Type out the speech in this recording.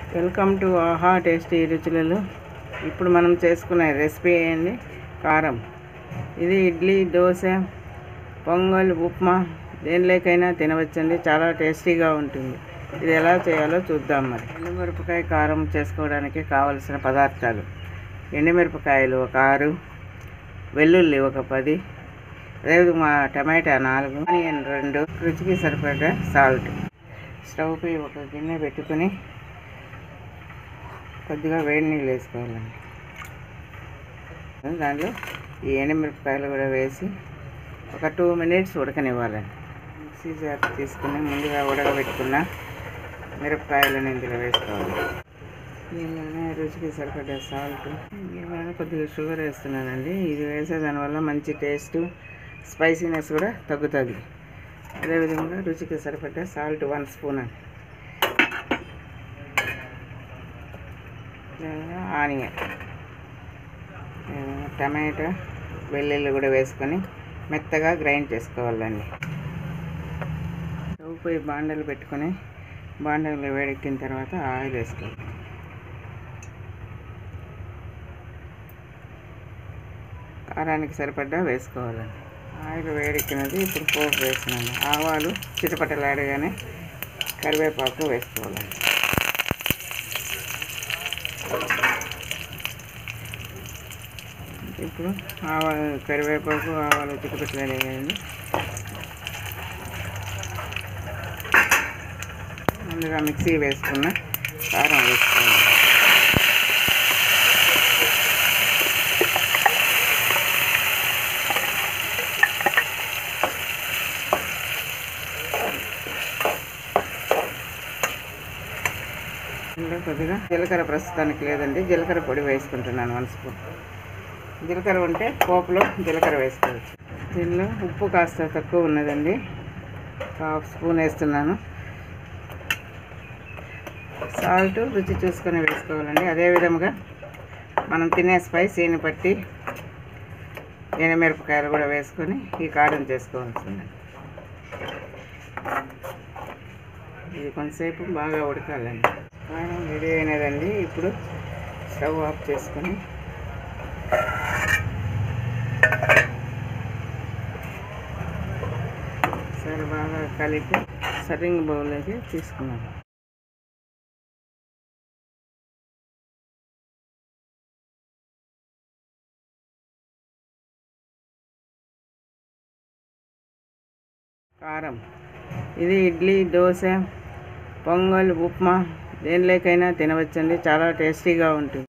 welcome to Aha tasty రుచులలో ఇప్పుడు మనం చేసుకునే రెసిపీ ఏంటి కారం ఇది ఇడ్లీ దోశ పొంగల్ ఉప్మా దేనిలోకైనా తినవచ్చండి చాలా టేస్టీగా ఉంటుంది ఇది ఎలా చేయాలో చూద్దాం మరి ఎండుమిరపకాయ కారం చేసుకోవడానికి కావలసిన పదార్థాలు ఎండుమిరపకాయలు ఒక ఆరు వెల్లుల్లి ఒక పది అదేవిధంగా టమాటా నాలుగు ఆనియన్ రెండు రుచికి సరిపడా సాల్ట్ స్టవ్ పై ఒక గిన్నె పెట్టుకుని కొద్దిగా వేడి నీళ్ళు వేసుకోవాలండి దాంట్లో ఈ ఎండుమిరపకాయలు కూడా వేసి ఒక టూ మినిట్స్ ఉడకనివ్వాలండి మిక్సీ జార్ తీసుకుని ముందుగా ఉడకబెట్టుకున్న మిరపకాయలను ఇందులో వేసుకోవాలి దీనిలోనే రుచికి సరిపడే సాల్ట్ దీనిలోనే కొద్దిగా షుగర్ వేస్తున్నానండి ఇది వేసే దానివల్ల మంచి టేస్ట్ స్పైసీనెస్ కూడా తగ్గుతుంది అదేవిధంగా రుచికి సరిపడే సాల్ట్ వన్ స్పూన్ అండి అదేవిధంగా ఆనియన్ అదేవిధంగా టమాటా వెల్లుల్లి కూడా వేసుకొని మెత్తగా గ్రైండ్ చేసుకోవాలండి స్టవ్ పై బాండలు పెట్టుకొని బాండలు వేడెక్కిన తర్వాత ఆయిల్ వేసుకోవాలి కారానికి సరిపడ్డా వేసుకోవాలండి ఆయిల్ వేడెక్కినది ఇప్పుడు పోపు వేసినాను ఆవాలు చిటపటలాడగానే కరివేపాకు వేసుకోవాలండి ఇప్పుడు ఆవాలు కరివేపాకు ఆవాలు చిటపటలాడేయండి ముందుగా మిక్సీ వేసుకున్న కారం వేసుకోవాలి ఇందులో కొద్దిగా జీలకర్ర ప్రస్తుతానికి లేదండి జీలకర్ర పొడి వేసుకుంటున్నాను వన్ స్పూన్ జీలకర్ర ఉంటే పోపులో జీలకర్ర వేసుకోవచ్చు దీనిలో ఉప్పు కాస్త తక్కువ ఉన్నదండి హాఫ్ స్పూన్ వేస్తున్నాను సాల్ట్ రుచి చూసుకొని వేసుకోవాలండి అదే విధముగా మనం తినే స్పైసీని బట్టి ఎండుమిరపకాయలు కూడా వేసుకొని ఈ కారం చేసుకోవాల్సింది ఇది కొంతసేపు బాగా ఉడకాలండి కారం రెడీ అయినదండి ఇప్పుడు స్టవ్ ఆఫ్ చేసుకొని సరే బాగా కలిపి సర్వింగ్ బౌల్లోకి తీసుకున్నాం కారం ఇది ఇడ్లీ దోశ పొంగల్ ఉప్మా దేనిలోకైనా తినవచ్చండి చాలా టేస్టీగా ఉంటుంది